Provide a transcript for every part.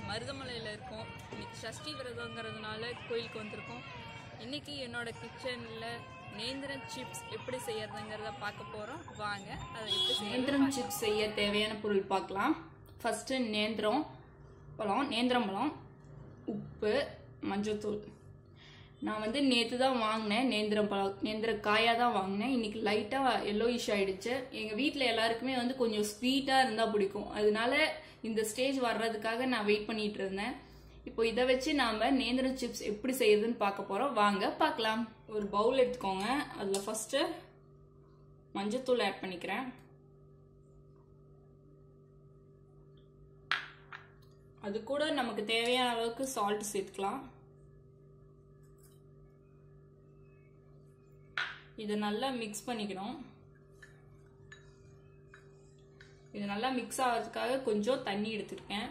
மருதமலையில் இருக்கோம் இன்னைக்கு சஷ்டி விரதங்கிறதுனால கோயிலுக்கு வந்திருக்கோம் இன்னைக்கு என்னோட கிச்சனில் நேந்திரன் சிப்ஸ் எப்படி செய்யறதுங்கிறத பார்க்க போகிறோம் வாங்க அதை எப்படி நேந்திரம் சிப்ஸ் செய்ய தேவையான பொருள் பார்க்கலாம் ஃபஸ்ட்டு நேந்திரம் பழம் நேந்திரம் பழம் உப்பு மஞ்சள்தூள் நான் வந்து நேற்று தான் வாங்கினேன் நேந்திரம் பழம் நேந்திர காயாக தான் வாங்கினேன் இன்னைக்கு லைட்டாக எல்லோயிஷ் ஆயிடுச்சு எங்கள் வீட்டில் எல்லாருக்குமே வந்து கொஞ்சம் ஸ்வீட்டாக இருந்தால் பிடிக்கும் அதனால இந்த ஸ்டேஜ் வர்றதுக்காக நான் வெயிட் பண்ணிட்டு இருந்தேன் இப்போ இதை வச்சு நாம் நேந்திரம் சிப்ஸ் எப்படி செய்யறதுன்னு பார்க்க போகிறோம் வாங்க பார்க்கலாம் ஒரு பவுல் எடுத்துக்கோங்க அதில் ஃபஸ்ட்டு மஞ்சத்தூள் ஆட் பண்ணிக்கிறேன் அது கூட நமக்கு தேவையான அளவுக்கு சால்ட் சேர்த்துக்கலாம் இதை நல்லா மிக்ஸ் பண்ணிக்கணும் இது நல்லா மிக்ஸ் ஆகிறதுக்காக கொஞ்சம் தண்ணி எடுத்துருக்கேன்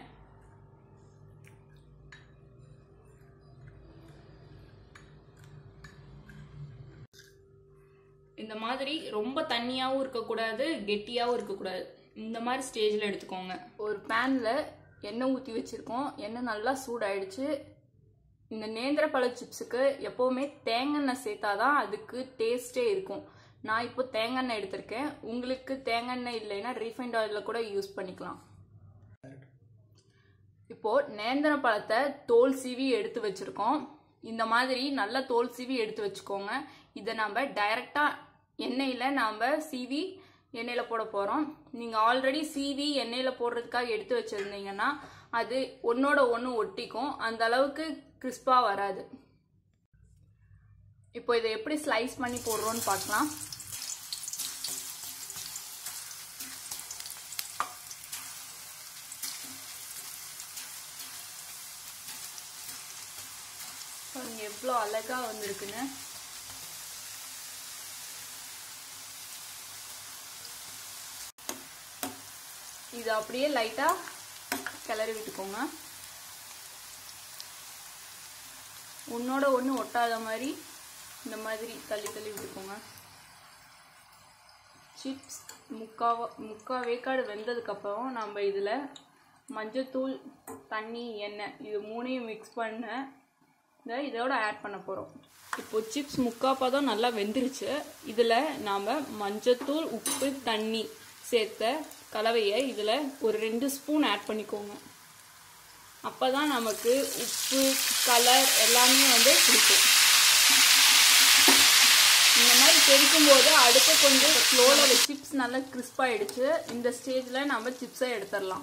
இந்த மாதிரி ரொம்ப தண்ணியாகவும் இருக்கக்கூடாது கெட்டியாகவும் இருக்கக்கூடாது இந்த மாதிரி ஸ்டேஜில் எடுத்துக்கோங்க ஒரு பேனில் எண்ணெய் ஊற்றி வச்சுருக்கோம் எண்ணெய் நல்லா சூடாயிடுச்சு இந்த நேந்திர பழ சிப்ஸுக்கு எப்போவுமே தேங்காய் சேர்த்தாதான் அதுக்கு டேஸ்டே இருக்கும் நான் இப்போ தேங்காய் எடுத்திருக்கேன் உங்களுக்கு தேங்காய் இல்லைன்னா ரீஃபைண்ட் ஆயிலில் கூட யூஸ் பண்ணிக்கலாம் இப்போ நேந்திர பழத்தை தோல் சீவி எடுத்து வச்சிருக்கோம் இந்த மாதிரி நல்லா தோல் சீவி எடுத்து வச்சுக்கோங்க இதை நம்ம டைரெக்டாக எண்ணெயில் நாம் சீவி எண்ணெயில் போட போகிறோம் நீங்கள் ஆல்ரெடி சீவி எண்ணெயில் போடுறதுக்காக எடுத்து வச்சுருந்தீங்கன்னா அது ஒன்றோட ஒன்று ஒட்டிக்கும் அந்த அளவுக்கு கிறிஸ்பாக வராது இப்போ இதை எப்படி ஸ்லைஸ் பண்ணி போடுறோன்னு பார்க்கலாம் பாருங்க எவ்வளோ அழகா வந்திருக்குன்னு இது அப்படியே லைட்டா கிளறி விட்டுக்கோங்க ஒன்னோட ஒன்று ஒட்டாத மாதிரி இந்த மாதிரி தள்ளி தள்ளி விட்டுக்கோங்க சிப்ஸ் முக்காவா முக்கா வேக்காடு வெந்ததுக்கப்புறம் நம்ம இதில் மஞ்சத்தூள் தண்ணி எண்ணெய் இது மூணையும் மிக்ஸ் பண்ண இதை இதோட ஆட் பண்ண போகிறோம் இப்போ சிப்ஸ் முக்கா பதம் நல்லா வெந்துருச்சு இதில் நாம் மஞ்சத்தூள் உப்பு தண்ணி சேர்த்த கலவையை இதில் ஒரு ரெண்டு ஸ்பூன் ஆட் பண்ணிக்கோங்க அப்போ தான் நமக்கு உப்பு கலர் எல்லாமே வந்து பிடிக்கும் இந்த மாதிரி தெரிக்கும் போது அடுப்பு கொஞ்சம் ஸ்லோவில் சிப்ஸ் நல்லா கிறிஸ்பாயிடுச்சு இந்த ஸ்டேஜில் நம்ம சிப்ஸை எடுத்துடலாம்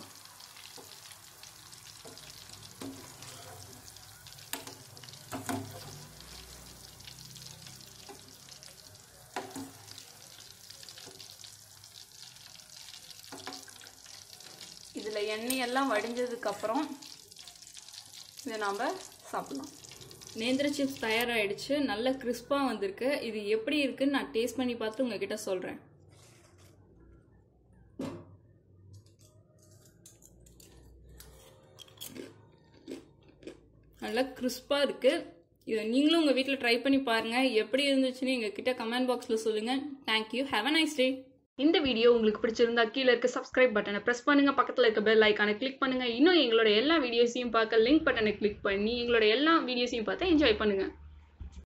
இதில் எண்ணெயெல்லாம் வடிஞ்சதுக்கப்புறம் இதை நாம் சாப்பிடலாம் நேந்திர சிப்ஸ் தயாராகிடுச்சு நல்ல கிறிஸ்பாக வந்திருக்கு இது எப்படி இருக்குன்னு நான் டேஸ்ட் பண்ணி பார்த்து உங்ககிட்ட சொல்கிறேன் நல்லா கிறிஸ்பாக இருக்குது இதை நீங்களும் உங்கள் வீட்டில் ட்ரை பண்ணி பாருங்கள் எப்படி இருந்துச்சுன்னு எங்கள் கிட்ட கமெண்ட் பாக்ஸில் சொல்லுங்கள் thank you have a nice day இந்த வீடியோ உங்களுக்கு பிடிச்சிருந்தா கீழே இருக்க சப்ஸ்கிரைப் பட்டனை ப்ரெஸ் பண்ணுங்க பக்கத்தில் இருக்க பெல் ஐக்கானை கிளிக் பண்ணுங்க இன்னும் எங்களோட எல்லா வீடியோஸையும் பார்க்க லிங்க் பட்டனை கிளிக் பண்ணி எங்களோட எல்லா வீடியோஸையும் பார்த்து என்ஜாய் பண்ணுங்க